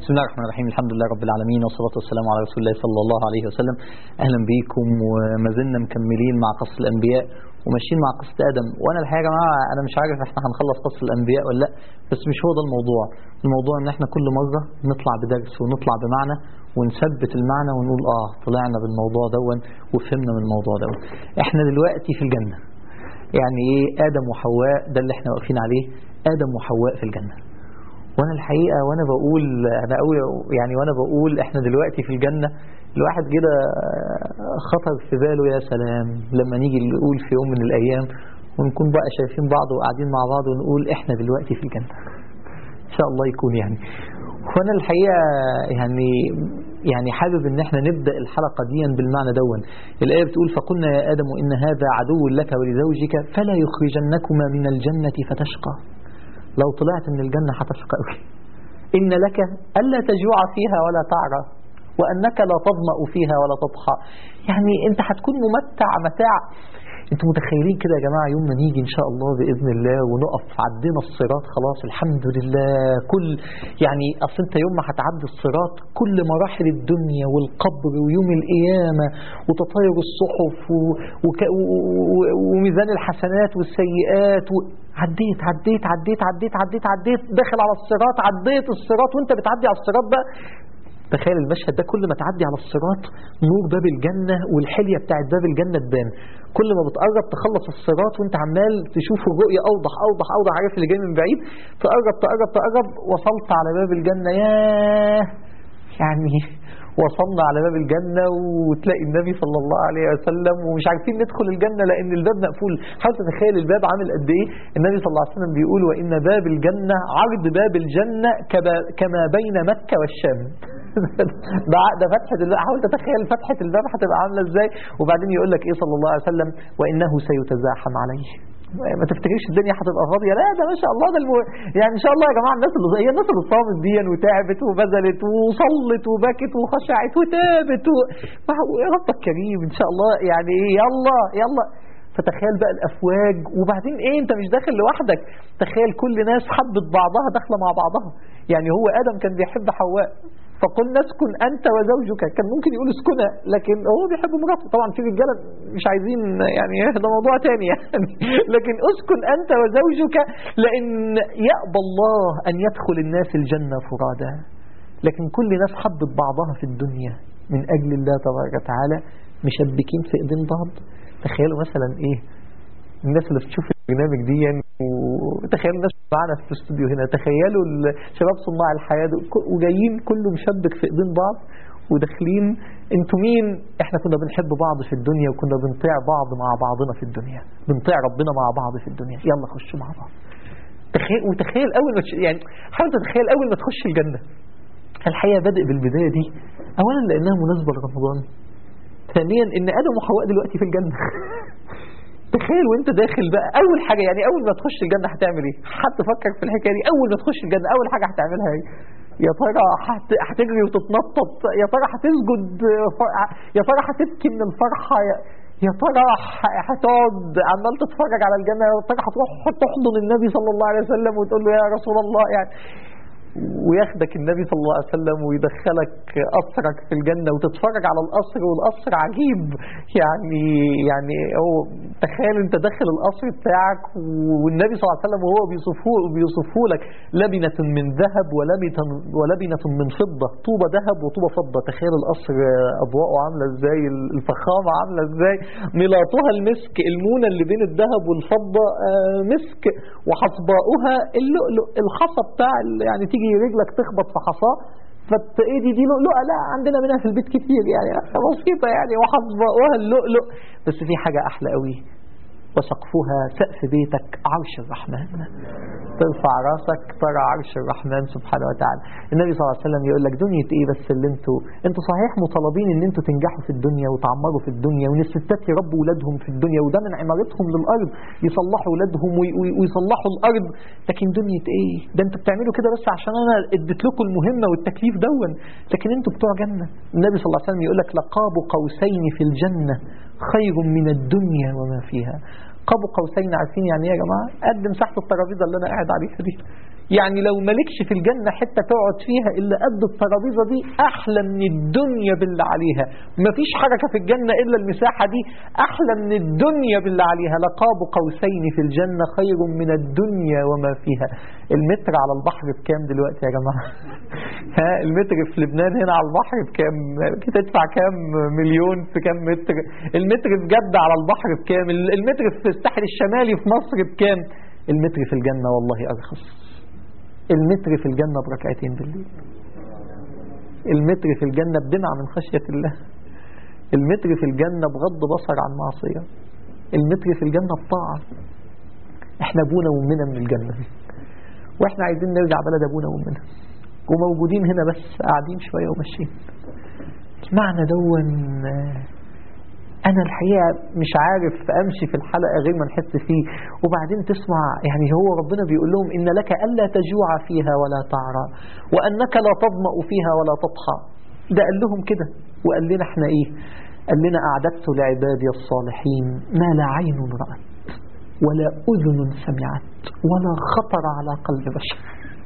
بسم الله الرحمن الرحيم الحمد لله رب العالمين والصلاة والسلام على رسول الله صلى الله عليه وسلم أهلا بيكم وما زلنا مكملين مع قصة الأنبياء وماشيين مع قصة آدم وأنا الحقيقة يا جماعة أنا مش عارف إحنا هنخلص قصة الأنبياء ولا لأ بس مش هو ده الموضوع الموضوع إن إحنا كل مرة نطلع بدرس ونطلع بمعنى ونثبت المعنى ونقول آه طلعنا بالموضوع دون وفهمنا من الموضوع دون إحنا دلوقتي في الجنة يعني إيه آدم وحواء ده اللي إحنا واقفين عليه آدم وحواء في الجنة وانا الحقيقه وانا بقول انا أقول يعني وانا بقول احنا دلوقتي في الجنه الواحد كده خطر في باله يا سلام لما نيجي نقول في يوم من الايام ونكون بقى شايفين بعض وقاعدين مع بعض ونقول احنا دلوقتي في الجنه ان شاء الله يكون يعني وانا الحقيقه يعني يعني حابب ان احنا نبدا الحلقه دي بالمعنى دون الايه بتقول فقلنا يا ادم ان هذا عدو لك ولزوجك فلا يخرجنكما من الجنه فتشقى لو طلعت من الجنة هتشقى قوي إن لك ألا تجوع فيها ولا تعرى وأنك لا تظمأ فيها ولا تضحى يعني أنت هتكون ممتع متاع انتوا متخيلين كده يا جماعة يوم ما نيجي ان شاء الله بإذن الله ونقف عدينا الصراط خلاص الحمد لله كل يعني اصل انت يوم ما هتعدي الصراط كل مراحل الدنيا والقبر ويوم القيامة وتطاير الصحف و... وك... و... و... وميزان الحسنات والسيئات و... عديت عديت عديت عديت عديت عديت داخل على الصراط عديت الصراط وانت بتعدي على الصراط بقى تخيل المشهد ده كل ما تعدي على الصراط نور باب الجنة والحلية بتاعت باب الجنة تبان كل ما بتقرب تخلص الصراط وانت عمال تشوف الرؤية أوضح أوضح أوضح عارف اللي جاي من بعيد تقرب تقرب تقرب وصلت على باب الجنة ياه يعني وصلنا على باب الجنة وتلاقي النبي صلى الله عليه وسلم ومش عارفين ندخل الجنة لأن الباب مقفول حاول تتخيل الباب عامل قد إيه النبي صلى الله عليه وسلم بيقول وإن باب الجنة عرض باب الجنة كما بين مكة والشام ده ده فتحة الباب حاول تتخيل فتحة الباب هتبقى عاملة ازاي وبعدين يقول لك ايه صلى الله عليه وسلم وانه سيتزاحم عليه ما تفتكرش الدنيا هتبقى فاضيه لا ده ما شاء الله ده المو... يعني ان شاء الله يا جماعه الناس اللي هي الناس اللي صامت دي وتعبت وبذلت وصلت وبكت وخشعت وتابت و... يا ربك كريم ان شاء الله يعني يلا يلا فتخيل بقى الافواج وبعدين ايه انت مش داخل لوحدك تخيل كل ناس حبت بعضها داخله مع بعضها يعني هو ادم كان بيحب حواء فقلنا اسكن انت وزوجك كان ممكن يقول اسكنها لكن هو بيحب مراته طبعا في رجاله مش عايزين يعني ده موضوع تاني يعني لكن اسكن انت وزوجك لان يأبى الله ان يدخل الناس الجنه فرادا لكن كل ناس حبت بعضها في الدنيا من اجل الله تبارك وتعالى مشبكين في ايدين بعض تخيلوا مثلا ايه الناس اللي بتشوف البرنامج دي يعني وتخيلوا الناس معانا في الاستوديو هنا تخيلوا شباب صناع الحياة وجايين كله مشبك في ايدين بعض وداخلين انتوا مين احنا كنا بنحب بعض في الدنيا وكنا بنطيع بعض مع بعضنا في الدنيا بنطيع ربنا مع بعض في الدنيا يلا خشوا مع بعض تخيل وتخيل اول ما تش... يعني حاول تتخيل اول ما تخش الجنة الحقيقة بادئ بالبداية دي اولا لانها مناسبة لرمضان ثانيا ان ادم وحواء دلوقتي في الجنة تخيل وانت داخل بقى اول حاجة يعني اول ما تخش الجنة هتعمل ايه حد فكر في الحكاية دي اول ما تخش الجنة اول حاجة هتعملها ايه يا ترى هتجري وتتنطط يا ترى هتسجد يا ترى هتبكي من الفرحة يا ترى هتقعد عمال تتفرج على الجنة يا ترى هتروح تحضن النبي صلى الله عليه وسلم وتقول له يا رسول الله يعني وياخدك النبي صلى الله عليه وسلم ويدخلك قصرك في الجنة وتتفرج على القصر والقصر عجيب يعني يعني هو تخيل انت داخل القصر بتاعك والنبي صلى الله عليه وسلم وهو بيوصفه بيوصفه لك لبنة من ذهب ولبنة ولبنة من فضة طوبة ذهب وطوبة فضة تخيل القصر أضواءه عاملة ازاي الفخامة عاملة ازاي ملاطها المسك المونة اللي بين الذهب والفضة مسك وحصباؤها اللؤلؤ الحصى بتاع يعني تيجي رجلك تخبط في حصاه فت ايه دي دي لؤلؤه لا عندنا منها في البيت كتير يعني بسيطه يعني وحصباؤها اللؤلؤ بس في حاجه احلى قوي وسقفها سقف بيتك عرش الرحمن ترفع راسك ترى عرش الرحمن سبحانه وتعالى النبي صلى الله عليه وسلم يقول لك دنيا ايه بس اللي انتوا انتوا صحيح مطالبين ان انتوا تنجحوا في الدنيا وتعمروا في الدنيا وان الستات يربوا اولادهم في الدنيا وده من عمارتهم للارض يصلحوا اولادهم ويصلحوا الارض لكن دنيا ايه ده انتوا بتعملوا كده بس عشان انا اديت لكم المهمه والتكليف دون لكن انتوا بتوع جنه النبي صلى الله عليه وسلم يقول لك لقاب قوسين في الجنه خير من الدنيا وما فيها قاب قوسين عارفين يعني ايه يا جماعه قد مساحه الترابيزه اللي انا قاعد عليها دي يعني لو مالكش في الجنة حتة تقعد فيها إلا قد الترابيزة دي أحلى من الدنيا باللي عليها مفيش حركة في الجنة إلا المساحة دي أحلى من الدنيا باللي عليها لقاب قوسين في الجنة خير من الدنيا وما فيها المتر على البحر بكام دلوقتي يا جماعة ها المتر في لبنان هنا على البحر بكام تدفع كام مليون في كام متر المتر في جدة على البحر بكام المتر في الساحل الشمالي في مصر بكام المتر في الجنة والله أرخص المتر في الجنة بركعتين بالليل المتر في الجنة بدمع من خشية الله المتر في الجنة بغض بصر عن معصية المتر في الجنة بطاعة احنا ابونا وامنا من الجنة واحنا عايزين نرجع بلد ابونا وامنا وموجودين هنا بس قاعدين شوية وماشيين المعنى دون انا الحقيقة مش عارف امشي في الحلقة غير ما نحس فيه وبعدين تسمع يعني هو ربنا بيقول لهم ان لك الا تجوع فيها ولا تعرى وانك لا تظمأ فيها ولا تضحى ده قال لهم كده وقال لنا احنا ايه قال لنا اعددت لعبادي الصالحين ما لا عين رأت ولا اذن سمعت ولا خطر على قلب بشر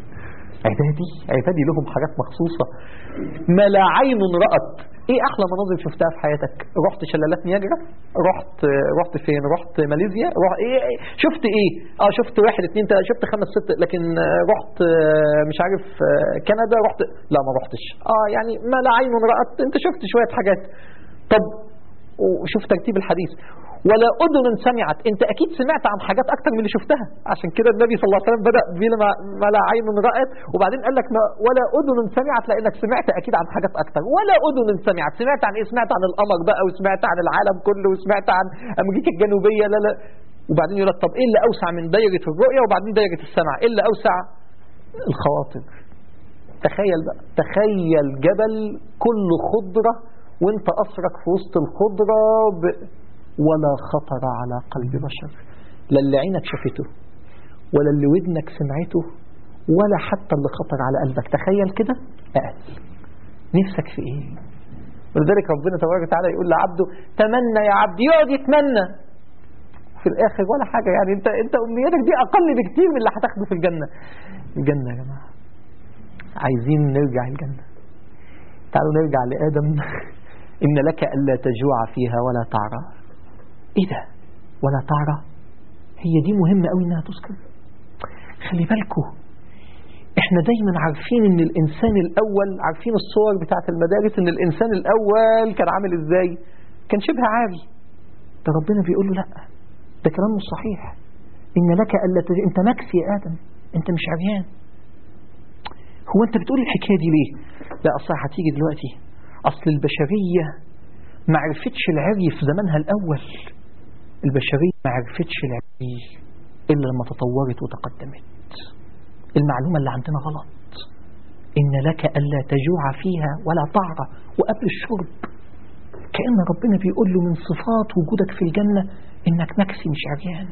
عبادي عبادي لهم حاجات مخصوصة ما لا عين رأت ايه احلى مناظر شفتها في حياتك رحت شلالات نياجرا رحت رحت فين رحت ماليزيا رحت ايه إيه؟ شفت ايه اه شفت واحد اتنين تلاته شفت خمس ست لكن رحت مش عارف كندا رحت لا ما رحتش اه يعني ما لا عين رأت انت شفت شوية حاجات طب وشوف ترتيب الحديث ولا أذن سمعت أنت أكيد سمعت عن حاجات أكتر من اللي شفتها عشان كده النبي صلى الله عليه وسلم بدأ بما ما لا عين رأت وبعدين قال لك ما ولا أذن سمعت لأنك سمعت أكيد عن حاجات أكتر ولا أذن سمعت سمعت عن إيه سمعت عن القمر بقى وسمعت عن العالم كله وسمعت عن أمريكا الجنوبية لا لا وبعدين يقول لك طب إيه اللي أوسع من دايرة الرؤية وبعدين دايرة السمع إيه اللي أوسع الخواطر تخيل بقى تخيل جبل كل خضرة وانت أسرك في وسط الخضرة ب... ولا خطر على قلب بشر لا اللي عينك شافته ولا اللي ودنك سمعته ولا حتى اللي خطر على قلبك تخيل كده أقل نفسك في ايه ولذلك ربنا تبارك وتعالى يقول لعبده تمنى يا عبد يقعد يتمنى في الاخر ولا حاجة يعني انت انت امنيتك دي اقل بكتير من اللي هتاخده في الجنة الجنة يا جماعة عايزين نرجع الجنة تعالوا نرجع لآدم إن لك ألا تجوع فيها ولا تعرى ايه ده ولا تعرى هي دي مهمة قوي انها تذكر خلي بالكوا احنا دايما عارفين ان الانسان الاول عارفين الصور بتاعت المدارس ان الانسان الاول كان عامل ازاي كان شبه عاري ده ربنا بيقول له لا ده كلام مش صحيح ان لك الا تج... انت مكسي يا ادم انت مش عريان هو انت بتقول الحكايه دي ليه لا اصلا هتيجي دلوقتي اصل البشريه ما عرفتش العري في زمانها الاول البشرية ما عرفتش العلم إلا لما تطورت وتقدمت المعلومة اللي عندنا غلط إن لك ألا تجوع فيها ولا تعرى وقبل الشرب كأن ربنا بيقول له من صفات وجودك في الجنة إنك مكسي مش عريان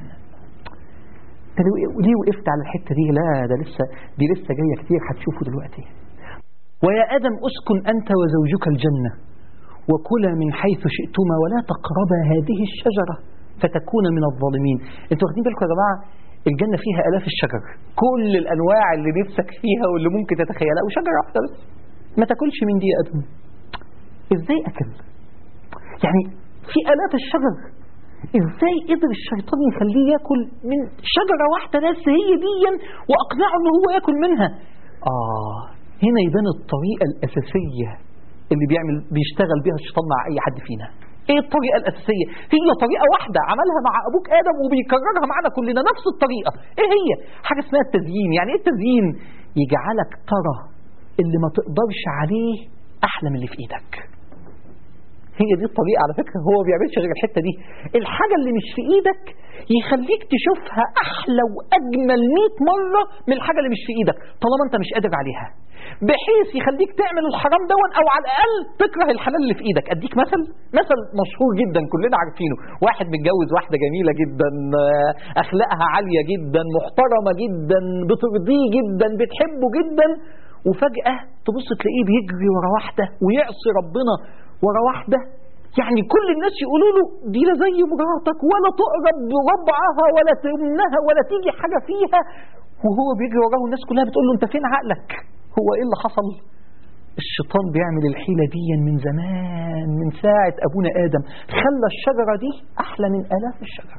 ليه وقفت على الحتة دي لا ده لسه دي لسه جاية كتير هتشوفه دلوقتي ويا آدم أسكن أنت وزوجك الجنة وكلا من حيث شئتما ولا تقربا هذه الشجرة فتكون من الظالمين انتوا واخدين بالكم يا جماعه الجنه فيها الاف الشجر كل الانواع اللي نفسك فيها واللي ممكن تتخيلها وشجره واحده بس ما تاكلش من دي يا ادم ازاي اكل يعني في الاف الشجر ازاي قدر الشيطان يخليه ياكل من شجره واحده بس هي دي واقنعه ان هو ياكل منها اه هنا يبان الطريقه الاساسيه اللي بيعمل بيشتغل بيها الشيطان مع اي حد فينا ايه الطريقة الأساسية هي طريقة واحدة عملها مع أبوك آدم وبيكررها معنا كلنا نفس الطريقة ايه هي حاجة اسمها التزيين يعني ايه التزيين يجعلك ترى اللي ما تقدرش عليه أحلى من اللي في إيدك هي دي الطريقة على فكرة هو ما بيعملش غير الحتة دي الحاجة اللي مش في إيدك يخليك تشوفها أحلى وأجمل 100 مرة من الحاجة اللي مش في إيدك طالما أنت مش قادر عليها بحيث يخليك تعمل الحرام دون او على الاقل تكره الحلال اللي في ايدك اديك مثل مثل مشهور جدا كلنا عارفينه واحد متجوز واحده جميله جدا اخلاقها عاليه جدا محترمه جدا بترضيه جدا بتحبه جدا وفجاه تبص تلاقيه بيجري ورا واحده ويعصي ربنا ورا واحده يعني كل الناس يقولوا له دي لا زي مراتك ولا تقرب بربعها ولا تمنها ولا تيجي حاجه فيها وهو بيجري وراه الناس كلها بتقول له انت فين عقلك هو ايه اللي حصل الشيطان بيعمل الحيلة دي من زمان من ساعة أبونا آدم خلى الشجرة دي أحلى من آلاف الشجر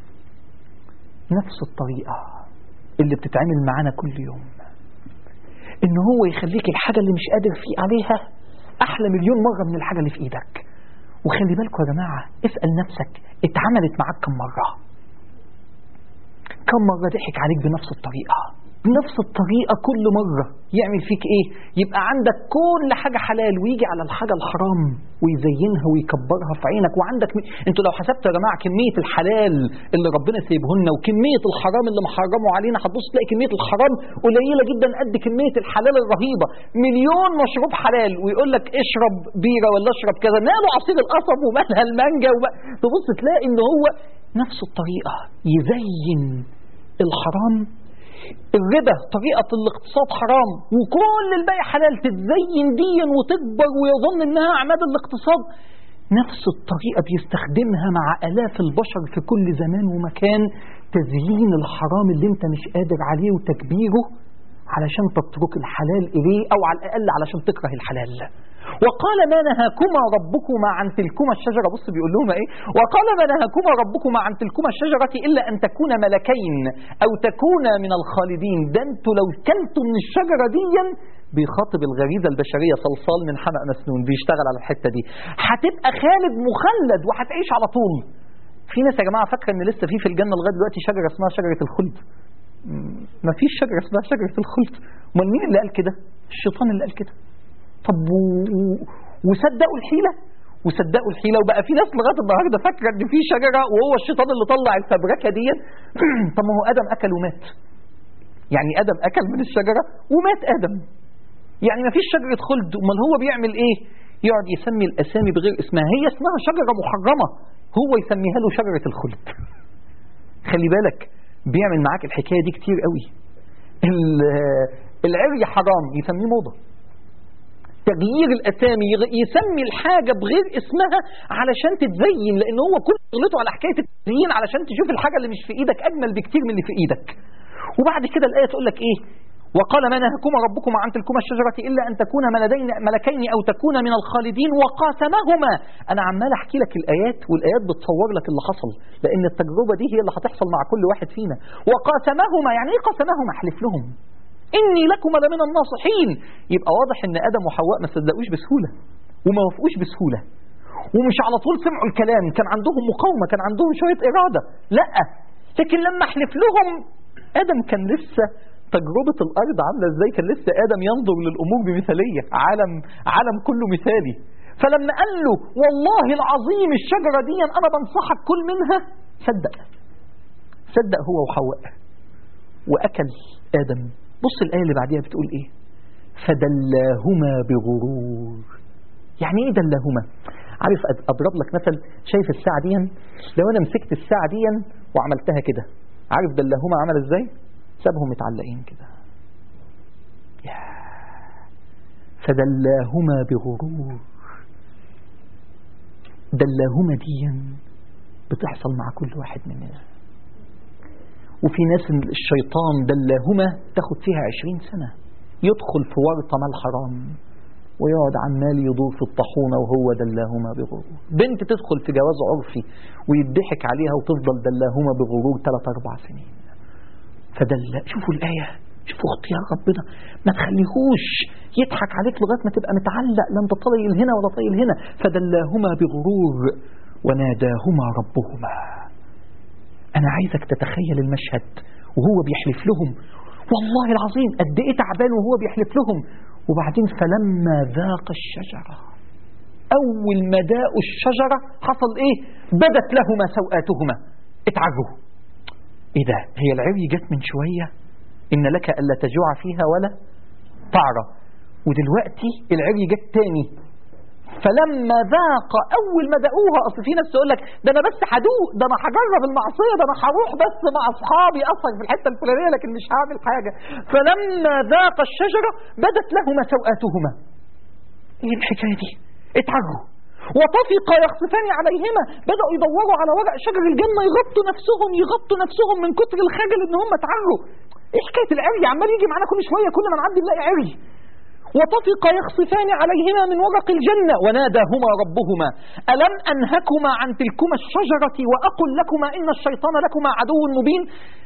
نفس الطريقة اللي بتتعمل معانا كل يوم إن هو يخليك الحاجة اللي مش قادر فيه عليها أحلى مليون مرة من الحاجة اللي في إيدك وخلي بالكم يا جماعة اسأل نفسك اتعملت معاك كم مرة كم مرة ضحك عليك بنفس الطريقة بنفس الطريقة كل مرة يعمل فيك ايه يبقى عندك كل حاجة حلال ويجي على الحاجة الحرام ويزينها ويكبرها في عينك وعندك م... انتوا لو حسبتوا يا جماعة كمية الحلال اللي ربنا سايبه لنا وكمية الحرام اللي محرمه علينا هتبص تلاقي كمية الحرام قليلة جدا قد كمية الحلال الرهيبة مليون مشروب حلال ويقول لك اشرب بيرة ولا اشرب كذا ماله عصير القصب ومالها المانجا وما... تبص تلاقي ان هو نفس الطريقة يزين الحرام الربا طريقة الاقتصاد حرام وكل الباقي حلال تتزين ديا وتكبر ويظن انها عماد الاقتصاد نفس الطريقة بيستخدمها مع آلاف البشر في كل زمان ومكان تزيين الحرام اللي انت مش قادر عليه وتكبيره علشان تترك الحلال إليه أو على الأقل علشان تكره الحلال وقال ما نهاكما ربكما عن تلكما الشجرة بص بيقول لهم ايه وقال ما نهاكما ربكما عن تلكما الشجرة إلا أن تكون ملكين أو تكون من الخالدين ده انتوا لو كلتوا من الشجرة دي بيخاطب الغريزة البشرية صلصال من حمأ مسنون بيشتغل على الحتة دي هتبقى خالد مخلد وهتعيش على طول في ناس يا جماعة فاكرة ان لسه في في الجنة لغاية دلوقتي شجرة اسمها شجرة الخلد ما فيش شجرة اسمها شجرة الخلد امال مين اللي قال كده الشيطان اللي قال كده طب و... وصدقوا الحيلة وصدقوا الحيلة وبقى في ناس لغاية النهاردة فاكرة ان في شجرة وهو الشيطان اللي طلع الفبركة دي طب ما هو آدم أكل ومات يعني آدم أكل من الشجرة ومات آدم يعني ما فيش شجرة خلد امال هو بيعمل ايه يقعد يسمي الأسامي بغير اسمها هي اسمها شجرة محرمة هو يسميها له شجرة الخلد خلي بالك بيعمل معاك الحكاية دي كتير قوي العري حرام يسميه موضة تغيير الاسامي يسمي الحاجه بغير اسمها علشان تتزين لان هو كل شغلته على حكايه التزيين علشان تشوف الحاجه اللي مش في ايدك اجمل بكتير من اللي في ايدك وبعد كده الايه تقول لك ايه وقال ما نهكما ربكما عن تلكما الشجرة إلا أن تكون ملدين ملكين أو تكون من الخالدين وقاسمهما أنا عمال أحكي لك الآيات والآيات بتصور لك اللي حصل لأن التجربة دي هي اللي هتحصل مع كل واحد فينا وقاسمهما يعني إيه قاسمهما احلف لهم إني لكما لمن الناصحين يبقى واضح إن آدم وحواء ما صدقوش بسهولة وما وافقوش بسهولة ومش على طول سمعوا الكلام كان عندهم مقاومة كان عندهم شوية إرادة لا لكن لما احلف لهم آدم كان لسه تجربة الأرض عاملة إزاي كان لسه آدم ينظر للأمور بمثالية عالم عالم كله مثالي فلما قال له والله العظيم الشجرة دي أنا بنصحك كل منها صدق صدق هو وحواء وأكل آدم بص الآية اللي بعديها بتقول إيه فدلاهما بغرور يعني إيه دلاهما عارف أضرب لك مثل شايف الساعة دي لو أنا مسكت الساعة دي وعملتها كده عارف دلاهما عمل إزاي سابهم متعلقين كده فدلاهما بغرور دلاهما ديا بتحصل مع كل واحد مننا وفي ناس الشيطان دلاهما تاخد فيها عشرين سنة يدخل في ورطة مال حرام ويقعد عمال يدور في الطاحونة وهو دلاهما بغرور بنت تدخل في جواز عرفي ويضحك عليها وتفضل دلاهما بغرور ثلاث أربع سنين فدل شوفوا الآية شوفوا اختيار ربنا ما تخليهوش يضحك عليك لغاية ما تبقى متعلق لا انت طايل هنا ولا طايل هنا فدلاهما بغرور وناداهما ربهما أنا عايزك تتخيل المشهد وهو بيحلف لهم والله العظيم قد ايه تعبان وهو بيحلف لهم وبعدين فلما ذاق الشجرة أول ما داقوا الشجرة حصل إيه بدت لهما سوآتهما اتعجوا إيه ده هي العري جت من شوية إن لك ألا تجوع فيها ولا تعرى ودلوقتي العري جت تاني فلما ذاق أول ما دقوها أصل في ناس تقول لك ده أنا بس هدوق ده أنا هجرب المعصية ده أنا هروح بس مع أصحابي أصلا في الحتة الفلانية لكن مش هعمل حاجة فلما ذاق الشجرة بدت لهما سوآتهما إيه الحكاية دي اتعروا وطفقا يخصفان عليهما بدأوا يدوروا على ورق شجر الجنة يغطوا نفسهم يغطوا نفسهم من كتر الخجل ان هم اتعروا ايه حكايه العري عمال يجي معانا كل شويه كل ما نعدي نلاقي عري وطفق يخصفان عليهما من ورق الجنة وناداهما ربهما ألم أنهكما عن تلكما الشجرة وأقل لكما إن الشيطان لكما عدو مبين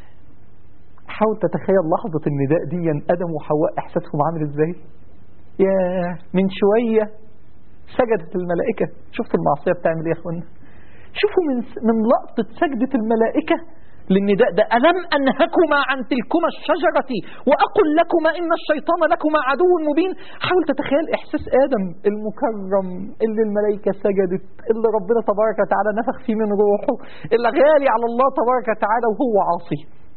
حاول تتخيل لحظة النداء دي آدم وحواء إحساسهم عامل إزاي يا من شوية سجدت الملائكة شفتوا المعصية بتعمل إيه يا أخوانا شوفوا من من لقطة سجدة الملائكة للنداء ده ألم أنهكما عن تلكما الشجرة وأقل لكما إن الشيطان لكما عدو مبين حاول تتخيل إحساس آدم المكرم اللي الملائكة سجدت اللي ربنا تبارك وتعالى نفخ فيه من روحه اللي غالي على الله تبارك وتعالى وهو عاصي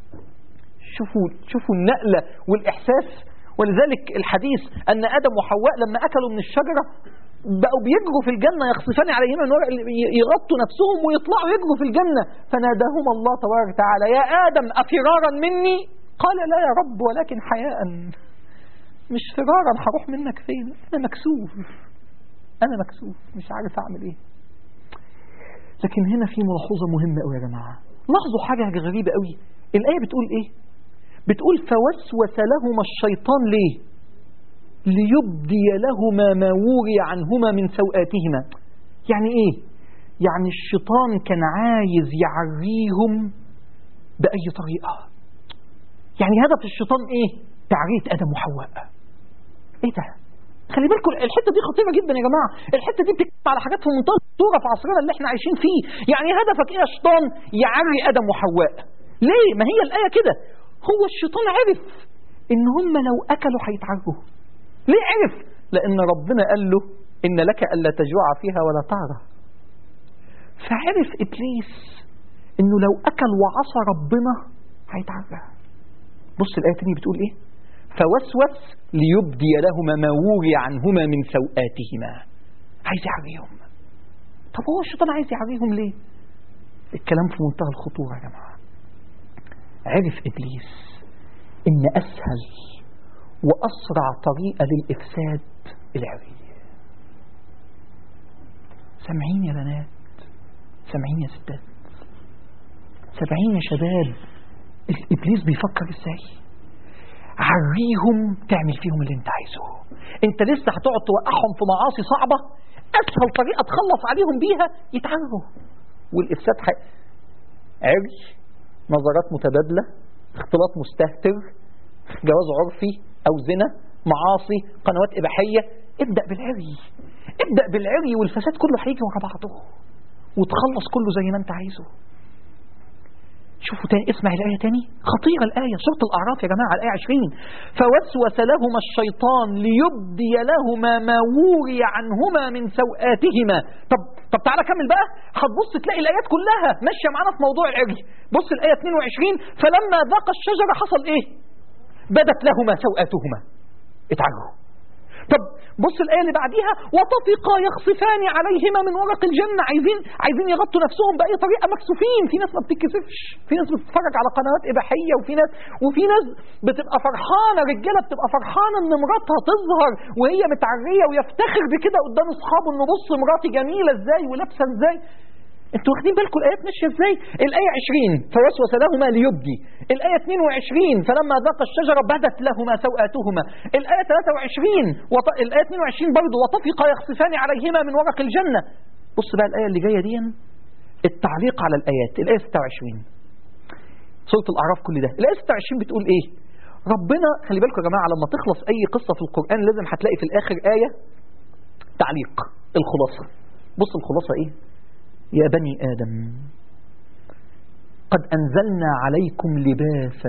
شوفوا شوفوا النقلة والإحساس ولذلك الحديث أن آدم وحواء لما أكلوا من الشجرة بقوا بيجروا في الجنة يخصفان عليهما من ورق يغطوا نفسهم ويطلعوا يجروا في الجنة فناداهما الله تبارك وتعالى يا آدم أفرارا مني قال لا يا رب ولكن حياء مش فرارا هروح منك فين أنا مكسوف أنا مكسوف مش عارف أعمل إيه لكن هنا في ملاحظة مهمة قوي يا جماعة لاحظوا حاجة غريبة قوي الآية بتقول إيه بتقول فوسوس لهما الشيطان ليه ليبدي لهما ما وري عنهما من سوآتهما يعني ايه يعني الشيطان كان عايز يعريهم بأي طريقة يعني هدف الشيطان ايه تعرية آدم وحواء ايه ده خلي بالكم الحته دي خطيره جدا يا جماعه الحته دي بتتكلم على حاجات في منتهى الخطوره في عصرنا اللي احنا عايشين فيه يعني هدفك ايه يا شيطان يعري ادم وحواء ليه ما هي الايه كده هو الشيطان عرف ان هم لو اكلوا هيتعروا ليه عرف لان ربنا قال له ان لك الا تجوع فيها ولا تعرى فعرف ابليس انه لو اكل وعصى ربنا هيتعرى بص الايه تاني بتقول ايه فوسوس ليبدي لهما ما وري عنهما من سوآتهما عايز يعريهم طب هو الشيطان عايز يعريهم ليه الكلام في منتهى الخطورة يا جماعة عرف إبليس إن أسهل وأسرع طريقة للإفساد العري سامعين يا بنات سامعين يا ستات سامعين يا شباب إبليس بيفكر إزاي عريهم تعمل فيهم اللي انت عايزه انت لسه هتقعد توقعهم في معاصي صعبة اسهل طريقة تخلص عليهم بيها يتعروا والافساد حق. عري نظرات متبادلة اختلاط مستهتر جواز عرفي او زنا معاصي قنوات اباحية ابدأ بالعري ابدأ بالعري والفساد كله هيجي ورا بعضه وتخلص كله زي ما انت عايزه شوفوا تاني اسمع الآية تاني خطيرة الآية سورة الأعراف يا جماعة الآية 20 فوسوس لهما الشيطان ليبدي لهما ما وري عنهما من سوآتهما طب طب تعالى كمل بقى هتبص تلاقي الآيات كلها ماشية معانا في موضوع العري بص الآية 22 فلما ذاق الشجرة حصل إيه بدت لهما سوآتهما اتعروا طب بص الآية اللي بعديها وطفقا يخصفان عليهما من ورق الجنة عايزين عايزين يغطوا نفسهم بأي طريقة مكسوفين في ناس ما بتتكسفش في ناس بتتفرج على قنوات إباحية وفي ناس وفي ناس بتبقى فرحانة رجالة بتبقى فرحانة إن مراتها تظهر وهي متعرية ويفتخر بكده قدام أصحابه إنه بص مراتي جميلة إزاي ولابسة إزاي انتوا واخدين بالكم الايات ماشيه ازاي الايه 20 فوسوس لهما ليبدي الايه 22 فلما ذاق الشجره بدت لهما سوءاتهما الايه 23 وط... الايه 22 برضه وطفقا يخصفان عليهما من ورق الجنه بص بقى الايه اللي جايه دي التعليق على الايات الايه 26 سوره الاعراف كل ده الايه 26 بتقول ايه ربنا خلي بالكم يا جماعه لما تخلص اي قصه في القران لازم هتلاقي في الاخر ايه تعليق الخلاصه بص الخلاصه ايه يا بني آدم قد أنزلنا عليكم لباسا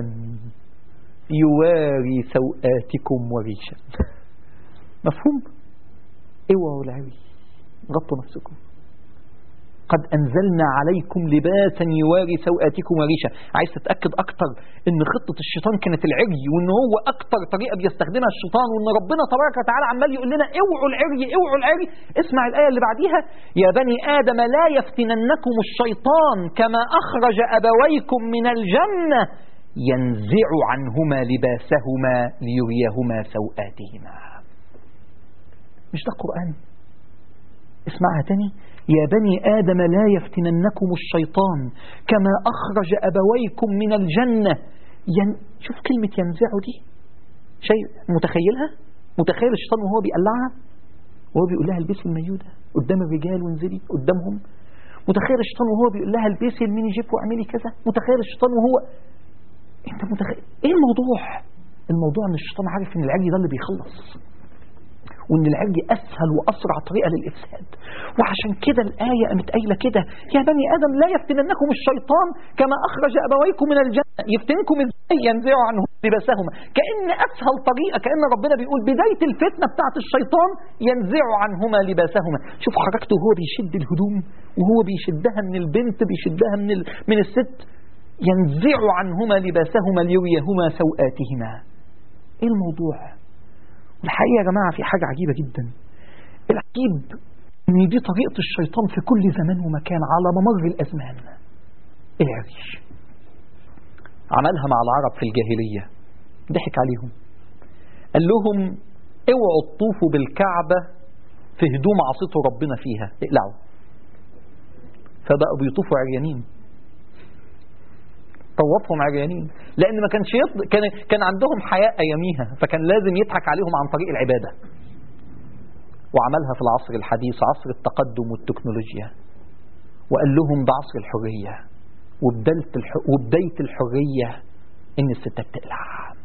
يواري سوآتكم وريشا مفهوم؟ اوعوا العوي غطوا نفسكم قد أنزلنا عليكم لباسا يواري سوآتكم وريشا عايز تتأكد أكتر إن خطة الشيطان كانت العري وإن هو أكتر طريقة بيستخدمها الشيطان وإن ربنا تبارك وتعالى عمال يقول لنا اوعوا العري اوعوا العري اسمع الآية اللي بعديها يا بني آدم لا يفتننكم الشيطان كما أخرج أبويكم من الجنة ينزع عنهما لباسهما ليريهما سوآتهما مش ده القرآن اسمعها تاني يا بني آدم لا يفتننكم الشيطان كما أخرج أبويكم من الجنة ين... شوف كلمة ينزعه دي شيء متخيلها متخيل الشيطان وهو بيقلعها وهو بيقول لها البسي المايو ده قدام الرجال وانزلي قدامهم متخيل الشيطان وهو بيقول لها البسي الميني جيب واعملي كذا متخيل الشيطان وهو انت متخيل ايه الموضوع الموضوع ان الشيطان عارف ان العجل ده اللي بيخلص وان العجل اسهل واسرع طريقه للافساد وعشان كده الايه قامت قايله كده يا بني ادم لا يفتننكم الشيطان كما اخرج ابويكم من الجنه يفتنكم ازاي ينزعوا عنهم لباسهما كان اسهل طريقه كان ربنا بيقول بدايه الفتنه بتاعت الشيطان ينزع عنهما لباسهما شوف حركته وهو بيشد الهدوم وهو بيشدها من البنت بيشدها من ال... من الست ينزع عنهما لباسهما ليريهما سوآتهما ايه الموضوع الحقيقة يا جماعة في حاجة عجيبة جدا العجيب ان دي طريقة الشيطان في كل زمان ومكان على ممر الازمان العريش عملها مع العرب في الجاهلية ضحك عليهم قال لهم اوعوا تطوفوا بالكعبة في هدوم عصيتوا ربنا فيها اقلعوا فبقوا بيطوفوا عريانين طوفهم عريانين لان ما كانش يطل... كان كان عندهم حياء اياميها فكان لازم يضحك عليهم عن طريق العباده وعملها في العصر الحديث عصر التقدم والتكنولوجيا وقال لهم ده عصر الحريه وبدايه الح... وبدايه الحريه ان الستات تقلع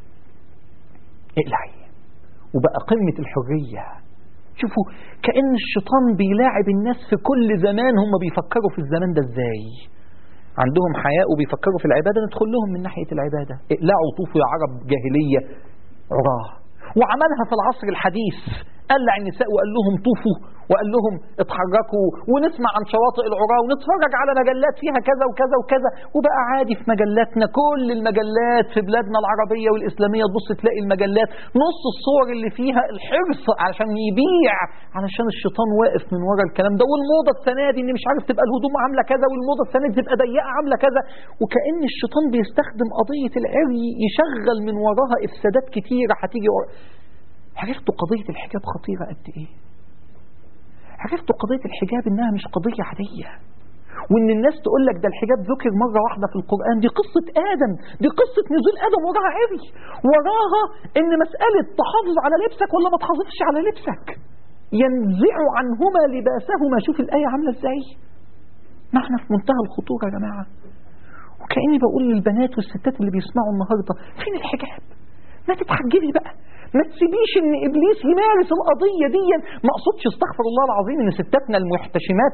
اقلعي وبقى قمه الحريه شوفوا كأن الشيطان بيلاعب الناس في كل زمان هم بيفكروا في الزمان ده ازاي عندهم حياء وبيفكروا في العبادة ندخل لهم من ناحية العبادة اقلعوا طوفوا يا عرب جاهلية عراه وعملها في العصر الحديث قلع النساء وقال لهم طوفوا وقال لهم اتحركوا ونسمع عن شواطئ العراة ونتفرج على مجلات فيها كذا وكذا وكذا وبقى عادي في مجلاتنا كل المجلات في بلادنا العربية والإسلامية تبص تلاقي المجلات نص الصور اللي فيها الحرص عشان يبيع علشان الشيطان واقف من ورا الكلام ده والموضة السنة دي ان مش عارف تبقى الهدوم عاملة كذا والموضة السنة دي تبقى ضيقة عاملة كذا وكأن الشيطان بيستخدم قضية العري يشغل من وراها إفسادات كتيرة هتيجي عرفتوا قضية الحجاب خطيرة قد إيه عرفتوا قضية الحجاب إنها مش قضية عادية وإن الناس تقول لك ده الحجاب ذكر مرة واحدة في القرآن دي قصة آدم دي قصة نزول آدم وراها عري وراها إن مسألة تحافظ على لبسك ولا ما تحافظش على لبسك ينزع عنهما لباسهما شوف الآية عاملة إزاي معنى في منتهى الخطورة يا جماعة وكأني بقول للبنات والستات اللي بيسمعوا النهاردة فين الحجاب ما تتحجبي بقى ما تسيبيش ان ابليس يمارس القضيه دي ما اقصدش استغفر الله العظيم ان ستاتنا المحتشمات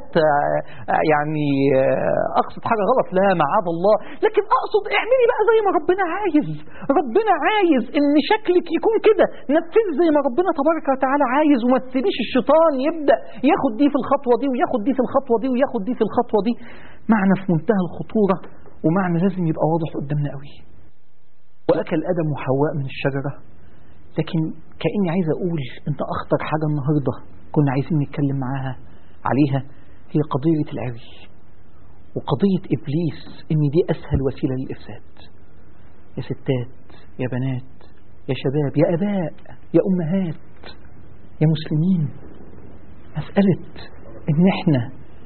يعني اقصد حاجه غلط لا معاذ الله لكن اقصد اعملي بقى زي ما ربنا عايز ربنا عايز ان شكلك يكون كده نفذي زي ما ربنا تبارك وتعالى عايز وما تسيبيش الشيطان يبدا ياخد دي في الخطوه دي وياخد دي في الخطوه دي وياخد دي في الخطوه دي معنى في منتهى الخطوره ومعنى لازم يبقى واضح قدامنا قوي واكل ادم وحواء من الشجره لكن كأني عايز أقول أنت أخطر حاجة النهاردة كنا عايزين نتكلم معاها عليها هي قضية العري وقضية إبليس إن دي أسهل وسيلة للإفساد يا ستات يا بنات يا شباب يا أباء يا أمهات يا مسلمين مسألة إن إحنا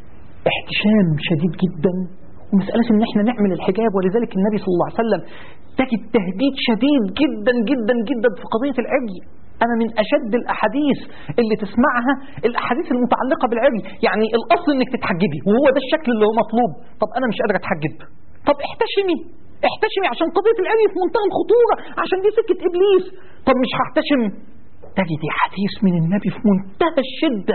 احتشام شديد جدا ومسألة إن إحنا نعمل الحجاب ولذلك النبي صلى الله عليه وسلم تجد تهديد شديد جدا جدا جدا في قضية العري أنا من أشد الأحاديث اللي تسمعها الأحاديث المتعلقة بالعري يعني الأصل إنك تتحجبي وهو ده الشكل اللي هو مطلوب طب أنا مش قادر أتحجب طب احتشمي احتشمي عشان قضية العري في منتهى الخطورة عشان دي سكة إبليس طب مش هحتشم تجد حديث من النبي في منتهى الشدة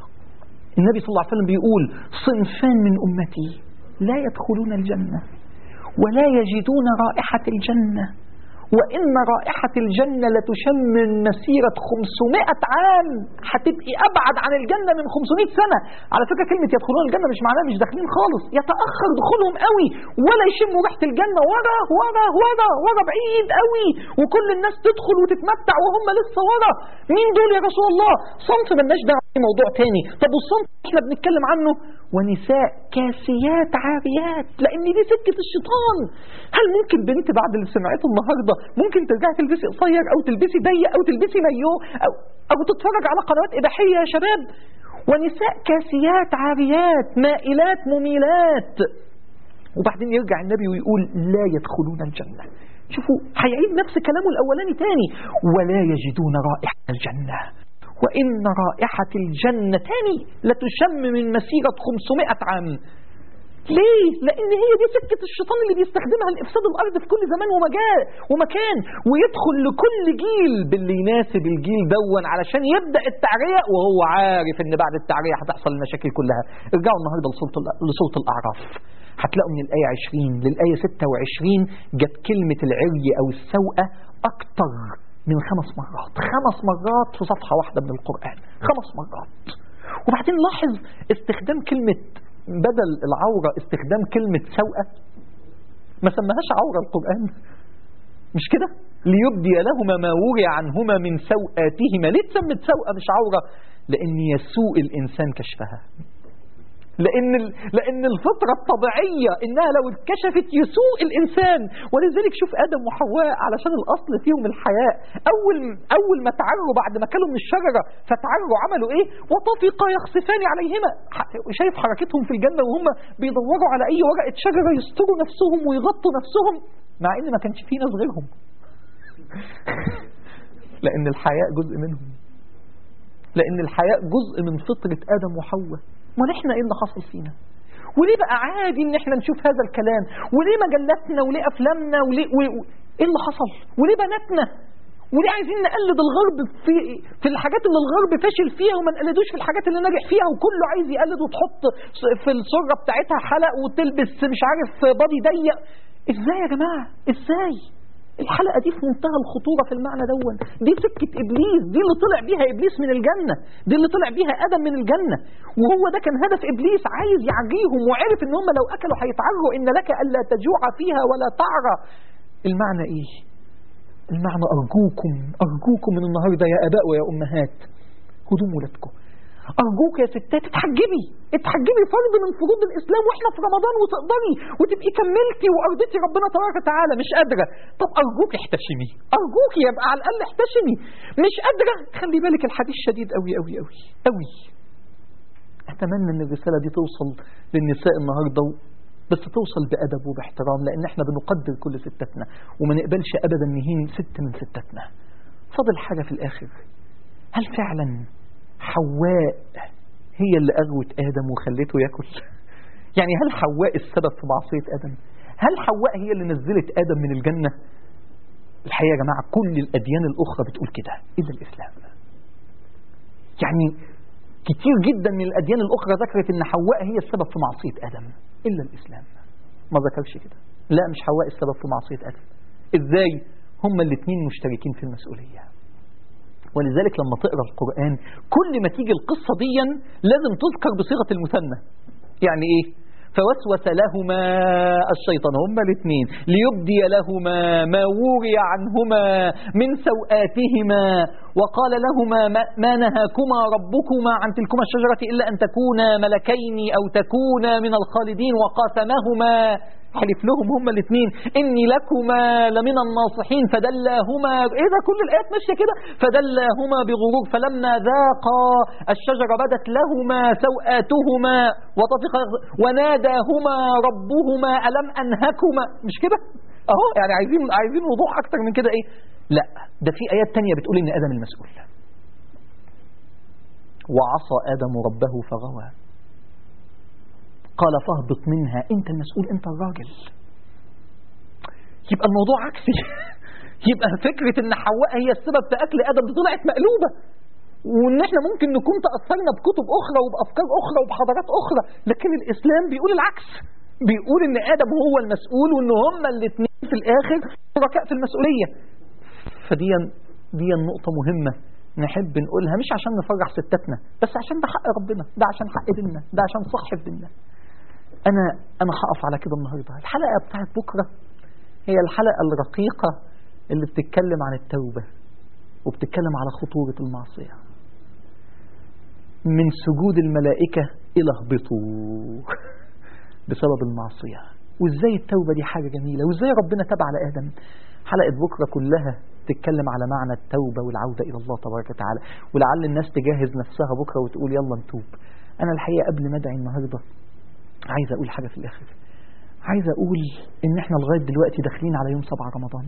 النبي صلى الله عليه وسلم بيقول صنفان من أمتي لا يدخلون الجنة ولا يجدون رائحة الجنة وإن رائحة الجنة لتشم من مسيرة 500 عام هتبقي أبعد عن الجنة من 500 سنة على فكرة كلمة يدخلون الجنة مش معناها مش داخلين خالص يتأخر دخولهم قوي ولا يشموا ريحة الجنة ورا ورا ورا ورا بعيد قوي وكل الناس تدخل وتتمتع وهم لسه ورا مين دول يا رسول الله صنف ملناش دعوة موضوع تاني طب والصنف احنا بنتكلم عنه ونساء كاسيات عاريات لان دي سكة الشيطان هل ممكن بنت بعد اللي سمعته النهاردة ممكن ترجعي تلبسي قصير او تلبسي ضيق او تلبسي مايو او, أو تتفرج على قنوات اباحية يا شباب ونساء كاسيات عاريات مائلات مميلات وبعدين يرجع النبي ويقول لا يدخلون الجنة شوفوا هيعيد نفس كلامه الأولاني تاني ولا يجدون رائحة الجنة وإن رائحة الجنة تاني لتشم من مسيرة 500 عام ليه؟ لأن هي دي سكة الشيطان اللي بيستخدمها لإفساد الأرض في كل زمان ومجال ومكان ويدخل لكل جيل باللي يناسب الجيل دون علشان يبدأ التعرية وهو عارف إن بعد التعرية هتحصل المشاكل كلها. ارجعوا النهارده لصوت لصوت الأعراف. هتلاقوا من الآية 20 للآية 26 جت كلمة العري أو السوءة أكتر من خمس مرات، خمس مرات في صفحة واحدة من القرآن، خمس مرات. وبعدين لاحظ استخدام كلمة بدل العورة استخدام كلمة سوءة ما سماهاش عورة القرآن مش كده ليبدي لهما ما وري عنهما من سوءاتهما ليه تسمت سوءة مش عورة لأن يسوء الإنسان كشفها لأن لأن الفطرة الطبيعية إنها لو اتكشفت يسوء الإنسان ولذلك شوف آدم وحواء علشان الأصل فيهم الحياء أول أول ما تعروا بعد ما كلوا من الشجرة فتعروا عملوا إيه؟ وطفقا يخصفان عليهما شايف حركتهم في الجنة وهم بيدوروا على أي ورقة شجرة يستروا نفسهم ويغطوا نفسهم مع إن ما كانش في ناس غيرهم لأن الحياء جزء منهم لأن الحياء جزء من فطرة آدم وحواء امال احنا ايه اللي حصل فينا وليه بقى عادي ان احنا نشوف هذا الكلام وليه مجلاتنا وليه افلامنا وليه و... ايه اللي حصل وليه بناتنا وليه عايزين نقلد الغرب في في الحاجات اللي الغرب فاشل فيها وما نقلدوش في الحاجات اللي ناجح فيها وكله عايز يقلد وتحط في السره بتاعتها حلق وتلبس مش عارف بادي ضيق ازاي يا جماعه ازاي الحلقة دي في منتهى الخطورة في المعنى دون دي سكة إبليس دي اللي طلع بيها إبليس من الجنة دي اللي طلع بيها آدم من الجنة وهو ده كان هدف إبليس عايز يعجيهم وعرف إن هم لو أكلوا هيتعروا إن لك ألا تجوع فيها ولا تعرى المعنى إيه المعنى أرجوكم أرجوكم من النهاردة يا آباء ويا أمهات هدوم ولادكم أرجوك يا ستات اتحجبي اتحجبي فرض من فروض الإسلام وإحنا في رمضان وتقدري وتبقي كملتي وأرضتي ربنا تبارك وتعالى مش قادرة طب أرجوك احتشمي أرجوك يبقى على الأقل احتشمي مش قادرة خلي بالك الحديث شديد قوي قوي قوي قوي أتمنى أن الرسالة دي توصل للنساء النهاردة بس توصل بأدب وباحترام لأن احنا بنقدر كل ستاتنا وما نقبلش أبدا نهين ست من ستاتنا فاضل حاجة في الآخر هل فعلا حواء هي اللي أغوت آدم وخلته يأكل يعني هل حواء السبب في معصية آدم هل حواء هي اللي نزلت آدم من الجنة الحقيقة يا جماعة كل الأديان الأخرى بتقول كده إلا الإسلام يعني كتير جدا من الأديان الأخرى ذكرت أن حواء هي السبب في معصية آدم إلا الإسلام ما ذكرش كده لا مش حواء السبب في معصية آدم إزاي هما الاثنين مشتركين في المسؤولية ولذلك لما تقرا القرآن كل ما تيجي القصة دي لازم تذكر بصيغة المثنى يعني ايه فوسوس لهما الشيطان هما الاثنين ليبدي لهما ما وري عنهما من سوآتهما وقال لهما ما, ما نهاكما ربكما عن تلكما الشجرة إلا أن تكونا ملكين أو تكونا من الخالدين وقاسمهما حلف لهم هما الاثنين إني لكما لمن الناصحين فدلاهما إيه ده كل الآيات ماشية كده فدلاهما بغرور فلما ذاقا الشجرة بدت لهما سوآتهما وطفقا وناداهما ربهما ألم أنهكما مش كده أهو يعني عايزين عايزين وضوح أكتر من كده إيه لا ده في آيات تانية بتقول إن آدم المسؤول وعصى آدم ربه فغوى قال فاهبط منها انت المسؤول انت الراجل يبقى الموضوع عكسي يبقى فكرة ان حواء هي السبب في اكل ادم دي طلعت مقلوبة وان احنا ممكن نكون تأثرنا بكتب اخرى وبافكار اخرى وبحضارات اخرى لكن الاسلام بيقول العكس بيقول ان ادم هو المسؤول وان هما الاثنين في الاخر شركاء في المسؤولية فدي دي النقطة مهمة نحب نقولها مش عشان نفرح ستاتنا بس عشان ده حق ربنا ده عشان حق ديننا ده عشان صح في ديننا انا انا هقف على كده النهارده الحلقه بتاعت بكره هي الحلقه الرقيقه اللي بتتكلم عن التوبه وبتتكلم على خطوره المعصيه من سجود الملائكه الى اهبطوا بسبب المعصيه وازاي التوبه دي حاجه جميله وازاي ربنا تاب على ادم حلقه بكره كلها تتكلم على معنى التوبه والعوده الى الله تبارك وتعالى ولعل الناس تجهز نفسها بكره وتقول يلا نتوب انا الحقيقه قبل ما ادعي النهارده عايز اقول حاجه في الاخر عايز اقول ان احنا لغايه دلوقتي داخلين على يوم 7 رمضان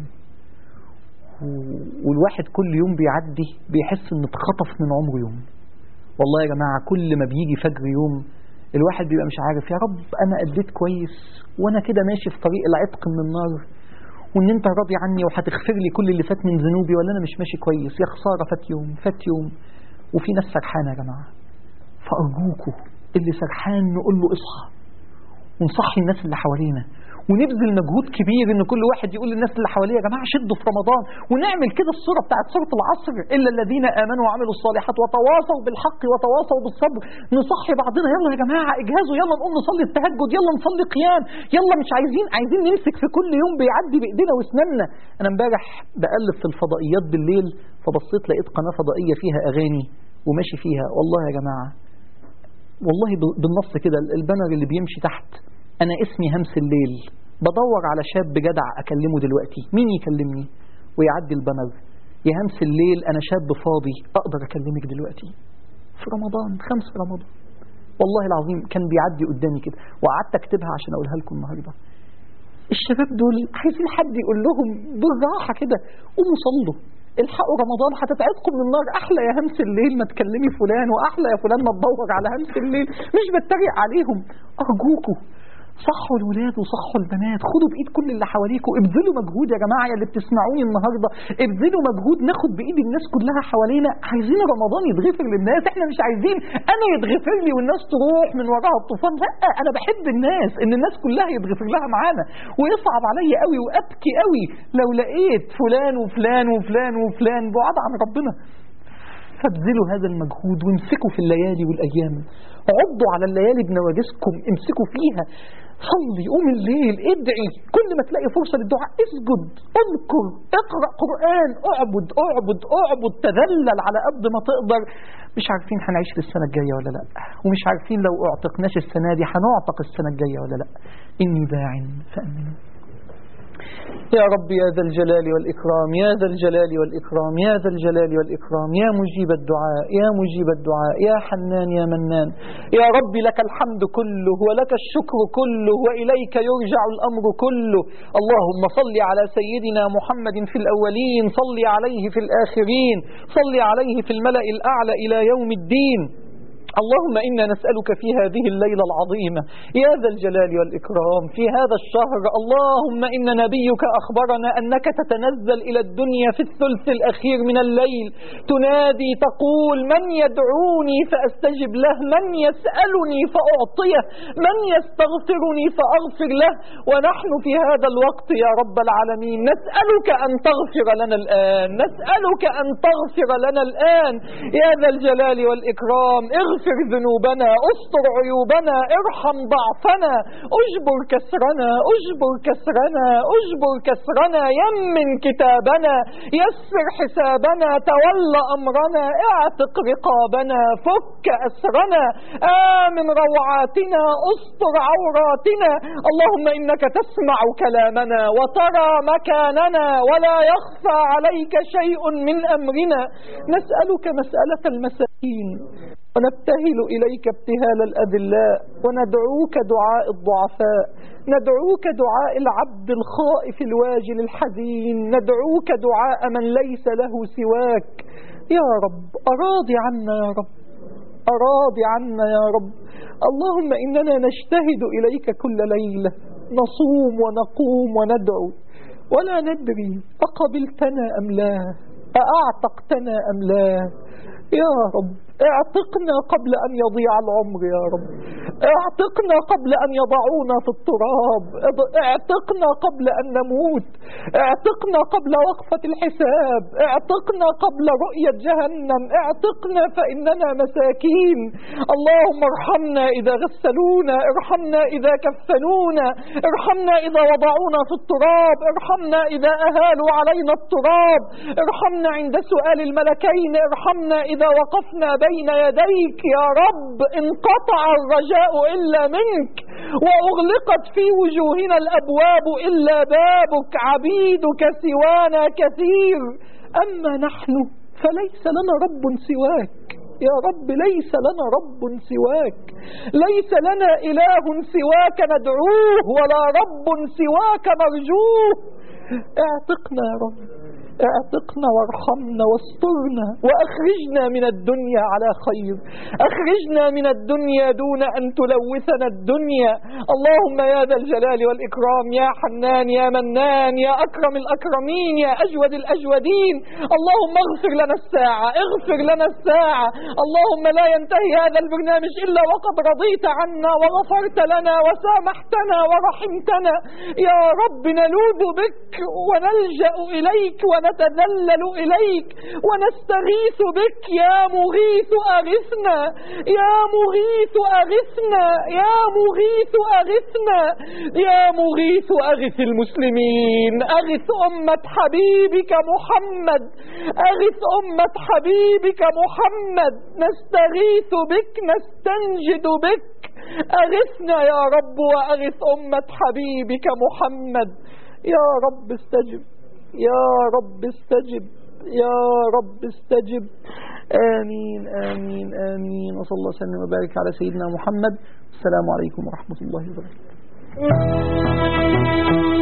و- والواحد كل يوم بيعدي بيحس ان اتخطف من عمره يوم والله يا جماعه كل ما بيجي فجر يوم الواحد بيبقى مش عارف يا رب انا اديت كويس وانا كده ماشي في طريق العتق من النار وان انت راضي عني وهتغفر لي كل اللي فات من ذنوبي ولا انا مش ماشي كويس يا خساره فات يوم فات يوم وفي ناس سرحانه يا جماعه فارجوكوا اللي سرحان نقول له اصحى ونصحي الناس اللي حوالينا ونبذل مجهود كبير ان كل واحد يقول للناس اللي حواليه يا جماعه شدوا في رمضان ونعمل كده الصوره بتاعت سوره العصر الا الذين امنوا وعملوا الصالحات وتواصوا بالحق وتواصوا بالصبر نصحي بعضنا يلا يا جماعه اجهزوا يلا نقوم نصلي التهجد يلا نصلي قيام يلا مش عايزين عايزين نمسك في كل يوم بيعدي بايدينا واسناننا انا امبارح بقلب في الفضائيات بالليل فبصيت لقيت قناه فضائيه فيها اغاني وماشي فيها والله يا جماعه والله ب- بالنص كده البانر اللي بيمشي تحت انا اسمي همس الليل بدور على شاب جدع اكلمه دلوقتي مين يكلمني ويعدي البانر يا همس الليل انا شاب فاضي اقدر اكلمك دلوقتي في رمضان خمس رمضان والله العظيم كان بيعدي قدامي كده وقعدت اكتبها عشان اقولها لكم النهارده الشباب دول عايزين حد يقول لهم بالراحه كده قوموا صلوا الحقوا رمضان هتتعبكم من النار احلى يا همس الليل ما تكلمي فلان واحلى يا فلان ما تدور على همس الليل مش بتريق عليهم ارجوكوا صحوا الولاد وصحوا البنات خدوا بايد كل اللي حواليكم ابذلوا مجهود يا جماعه يا اللي بتسمعوني النهارده ابذلوا مجهود ناخد بايد الناس كلها حوالينا عايزين رمضان يتغفر للناس احنا مش عايزين انا يتغفر لي والناس تروح من وراها الطوفان لا انا بحب الناس ان الناس كلها يتغفر لها معانا ويصعب عليا قوي وابكي قوي لو لقيت فلان وفلان وفلان وفلان بعاد عن ربنا فابذلوا هذا المجهود وامسكوا في الليالي والايام عضوا على الليالي بنواجسكم امسكوا فيها صلي قوم الليل ادعي كل ما تلاقي فرصة للدعاء اسجد اذكر اقرأ قرآن اعبد اعبد اعبد تذلل على قد ما تقدر مش عارفين هنعيش للسنة الجاية ولا لا ومش عارفين لو اعتقناش السنة دي هنعتق السنة الجاية ولا لا إني باع فأمنوا يا رب يا ذا الجلال والإكرام يا ذا الجلال والإكرام يا ذا الجلال والإكرام يا مجيب الدعاء يا مجيب الدعاء يا حنان يا منان يا رب لك الحمد كله ولك الشكر كله وإليك يرجع الأمر كله اللهم صل على سيدنا محمد في الأولين صل عليه في الآخرين صل عليه في الملأ الأعلى إلى يوم الدين اللهم إنا نسألك في هذه الليلة العظيمة يا ذا الجلال والإكرام في هذا الشهر اللهم إن نبيك أخبرنا أنك تتنزل إلى الدنيا في الثلث الأخير من الليل تنادي تقول من يدعوني فأستجب له من يسألني فأعطيه من يستغفرني فأغفر له ونحن في هذا الوقت يا رب العالمين نسألك أن تغفر لنا الآن نسألك أن تغفر لنا الآن يا ذا الجلال والإكرام اغفر ذنوبنا استر عيوبنا ارحم ضعفنا اجبر كسرنا اجبر كسرنا اجبر كسرنا يمن كتابنا يسر حسابنا تولى أمرنا اعتق رقابنا فك أسرنا آمن روعاتنا استر عوراتنا اللهم إنك تسمع كلامنا وترى مكاننا ولا يخفى عليك شيء من أمرنا نسألك مسألة المساكين ونبتهل إليك ابتهال الأذلاء وندعوك دعاء الضعفاء ندعوك دعاء العبد الخائف الواجل الحزين ندعوك دعاء من ليس له سواك يا رب أراضي عنا يا رب أراضي عنا يا رب اللهم إننا نجتهد إليك كل ليلة نصوم ونقوم وندعو ولا ندري أقبلتنا أم لا أأعتقتنا أم لا يا رب اعتقنا قبل أن يضيع العمر يا رب اعتقنا قبل أن يضعونا في التراب اعتقنا قبل أن نموت اعتقنا قبل وقفة الحساب اعتقنا قبل رؤية جهنم اعتقنا فإننا مساكين اللهم ارحمنا إذا غسلونا ارحمنا إذا كفنونا ارحمنا إذا وضعونا في التراب ارحمنا إذا أهالوا علينا التراب ارحمنا عند سؤال الملكين ارحمنا إذا وقفنا بين يديك يا رب انقطع الرجاء إلا منك وأغلقت في وجوهنا الأبواب إلا بابك عبيدك سوانا كثير أما نحن فليس لنا رب سواك يا رب ليس لنا رب سواك ليس لنا إله سواك ندعوه ولا رب سواك نرجوه اعتقنا يا رب اعتقنا وارحمنا واسترنا واخرجنا من الدنيا على خير اخرجنا من الدنيا دون ان تلوثنا الدنيا اللهم يا ذا الجلال والاكرام يا حنان يا منان يا اكرم الاكرمين يا اجود الاجودين اللهم اغفر لنا الساعه اغفر لنا الساعه اللهم لا ينتهي هذا البرنامج الا وقد رضيت عنا وغفرت لنا وسامحتنا ورحمتنا يا رب نلوذ بك ونلجا اليك ونتذلل إليك ونستغيث بك يا مغيث أغثنا يا مغيث أغثنا يا مغيث أغثنا يا مغيث أغث المسلمين أغث أمة حبيبك محمد أغث أمة حبيبك محمد نستغيث بك نستنجد بك أغثنا يا رب وأغث أمة حبيبك محمد يا رب استجب يا رب استجب يا رب استجب آمين آمين آمين وصلى الله وسلم وبارك على سيدنا محمد السلام عليكم ورحمة الله وبركاته